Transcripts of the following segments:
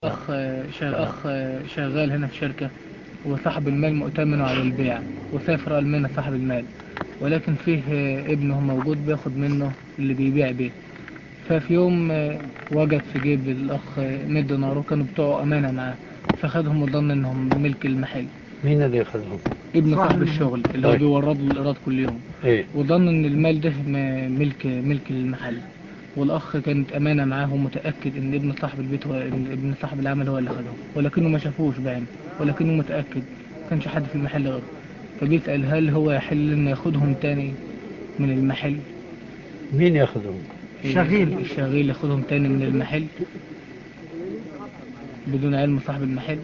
أخ شغال, أخ شغال هنا في شركة وصاحب المال مؤتمن على البيع وسافر ألمانيا صاحب المال ولكن فيه ابنه موجود بياخد منه اللي بيبيع بيه ففي يوم وجد في جيب الأخ 100 دينار وكانوا بتوعه أمانة معاه فخدهم وظن إنهم ملك المحل مين اللي ياخذهم؟ ابن صاحب الشغل اللي هو طيب. بيورد له الإيراد كل يوم ايه وظن ان المال ده م- ملك ملك المحل والاخ كانت امانه معاه ومتاكد ان ابن صاحب البيت هو إن ابن صاحب العمل هو اللي خده ولكنه ما شافوش بعينه ولكنه متاكد ما كانش حد في المحل غيره فبيسال هل هو يحل ان ياخدهم تاني من المحل مين ياخذهم؟ الشغيل الشغيل ياخدهم تاني من المحل بدون علم صاحب المحل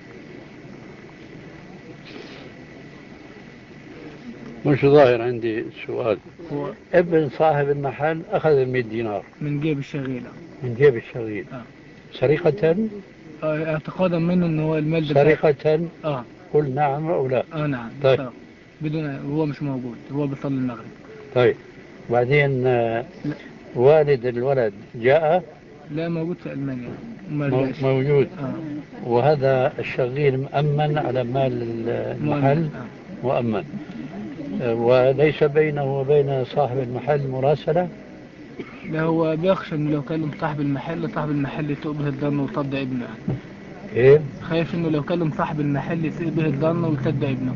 مش ظاهر عندي السؤال هو ابن صاحب المحل أخذ ال 100 دينار من جيب الشغيل من جيب الشغيل آه. سرقة آه، اعتقادا منه ان هو المال ده سرقة اه قل نعم أو لا اه نعم طيب. طيب. بدون هو مش موجود هو بيصلي المغرب طيب بعدين آه، لا. والد الولد جاء لا موجود في المانيا وما مو- رجعش موجود اه وهذا الشغيل مأمن على مال المحل مؤمن. آه. مؤمن آه، وليس بينه وبين صاحب المحل مراسلة ده هو بيخشى انه لو كلم صاحب المحل صاحب المحل يسوء به الظن ويصدق ابنه يعني إيه خايف انه لو كلم صاحب المحل يسوء به الظن ويصدق ابنه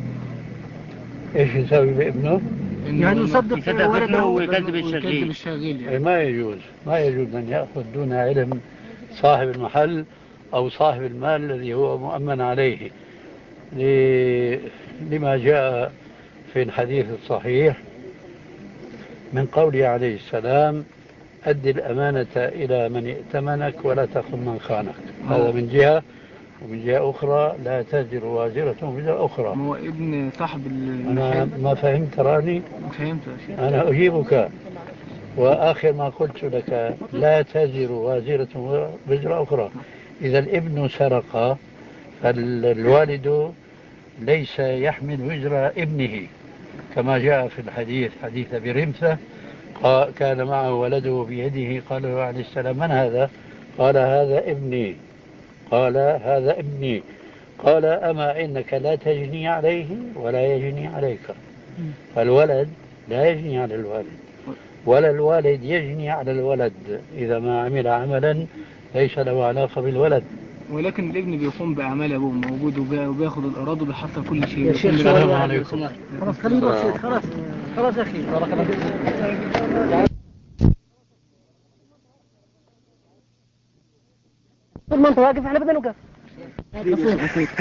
إيش يسوي بابنه؟ إنه يعني إنه يصدق يصدق ولده ابنه ويكذب ويكذب الشغيل الشغيل إيه يعني ما يجوز ما يجوز أن يأخذ دون علم صاحب المحل أو صاحب المال الذي هو مؤمن عليه ل- لما جاء في الحديث الصحيح من قوله عليه السلام أد الأمانة إلى من ائتمنك ولا تخن من خانك هذا من جهة ومن جهة أخرى لا تزر وازرة وزر أخرى ما هو ابن صاحب أنا المحل ما فهمت راني فهمت يا شيخ أنا أجيبك وآخر ما قلت لك لا تزر وازرة وزر أخرى إذا الابن سرق فالوالد ليس يحمل وزر ابنه كما جاء في الحديث حديث أبي رمثة قا- كان معه ولده بيده قال له عليه السلام من هذا قال هذا ابني قال هذا ابني قال أما إنك لا تجني عليه ولا يجني عليك فالولد لا يجني على الوالد ولا الوالد يجني على الولد إذا ما عمل عملا ليس له علاقة بالولد ولكن الابن بيقوم باعمال ابوه موجود وبي- وبياخد الاراضي وبيحصل كل شيء يا شيخ السلام سؤال عليكم. خلاص خليه بسيط خلاص خلاص يا اخي بارك الله فيك طول ما انت واقف احنا بدنا نوقف